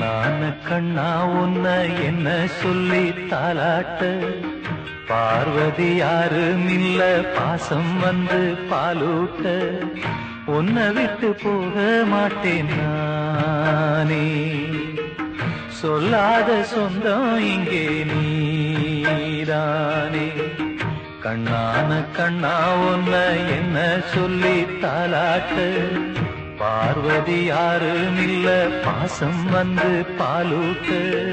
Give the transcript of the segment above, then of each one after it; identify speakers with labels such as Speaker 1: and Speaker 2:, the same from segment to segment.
Speaker 1: கண்ணான கண்ணா உன்ன என்ன சொல்லி தாலாட்ட பார்வதி யாரும் இல்ல பாசம் வந்து பாலூட்ட உன்னை விட்டு போக மாட்டேன் நானே சொல்லாத சொந்தம் இங்கே நீதானே கண்ணான கண்ணா உன்ன என்ன சொல்லி தாலாட்ட பார்வதி யாரும் இல்ல பாசம் வந்து பாலூட்ட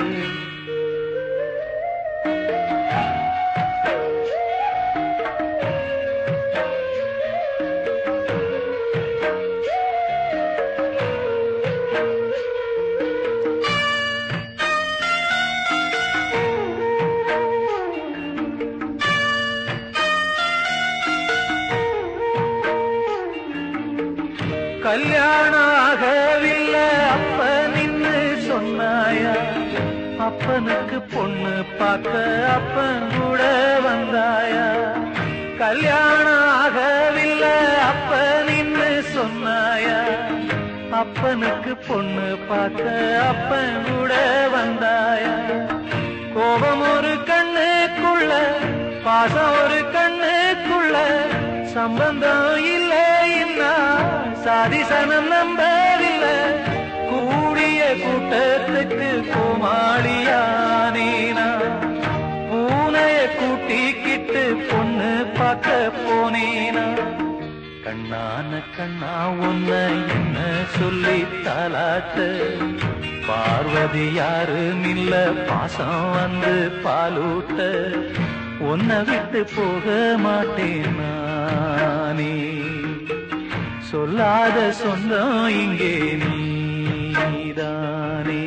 Speaker 1: கல்யாணம் ஆகவில்லை அப்ப நின்னு சொன்னாயா அப்பனுக்கு பொண்ணு பார்க்க அப்பன் கூட வந்தாயா கல்யாணம் ஆகவில்லை அப்ப நின்னு சொன்னாயா அப்பனுக்கு பொண்ணு பார்க்க அப்பன் கூட வந்தாயா கோபம் ஒரு கண்ணுக்குள்ள பாசம் ஒரு கண்ணுக்குள்ள சம்பந்தம் இல்லைன்னா சாதிசனம் நம்பவில்லை கூடிய கூட்டத்துக்கு கோமாளியானேனா பூனைய கூட்டிக்கிட்டு பொண்ணு பார்க்க போனேனா கண்ணான கண்ணா உன்ன என்ன சொல்லி தாலாட்ட பார்வதி யாரும் இல்ல பாசம் வந்து பாலூட்ட உன்னை விட்டு போக மாட்டேன் நானே சொல்லாத சொந்தம் இங்கே நீதானே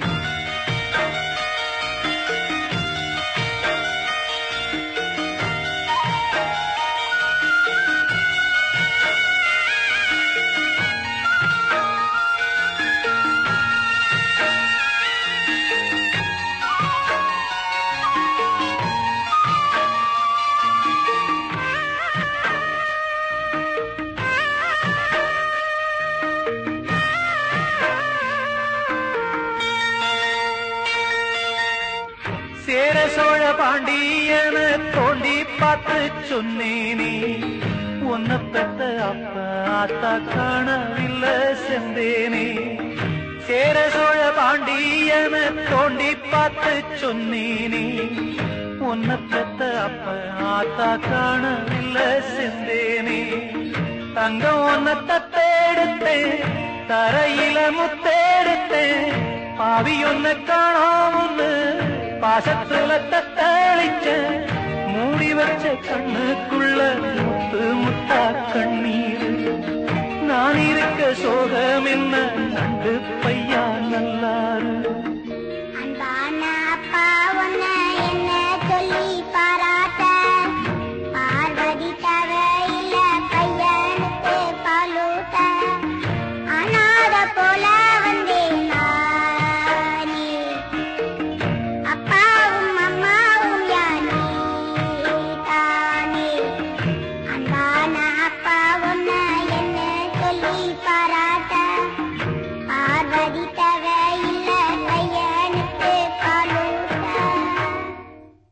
Speaker 1: சேர சோழ பாண்டியன தோண்டி பார்த்து சொன்னேனே உன்னை பெத்த அப்ப ஆத்தா காணவில்லை செந்தேனே சேர சோழ பாண்டியன தோண்டி பார்த்து சொன்னேனே உன்னை பெத்த அப்ப ஆத்தா காணவில்லை செந்தேனே தங்கம் உன்னை தத்தெடுத்தேன் தரையில முத்தெடுத்தேன் பாவி ஒன்ன காணாம பாசத்துல தத்தளிச்ச மூடி வச்ச கண்ணுக்குள்ள முத்து முத்தா கண்ணீர் நான் இருக்க சோகம் என்ன நண்டு பையா நல்லாரு
Speaker 2: அன்பான அப்பா உன்னை என்ன சொல்லி பாராட்ட பார்வதி தேவையில்ல பையனுக்கு பாலூட்ட அனாத போல வந்தேன் நானே அப்பாவும் அம்மாவும் யானே தானே அன்பான அப்பா உன்னை என்ன சொல்லி பாராட்ட பார்வதி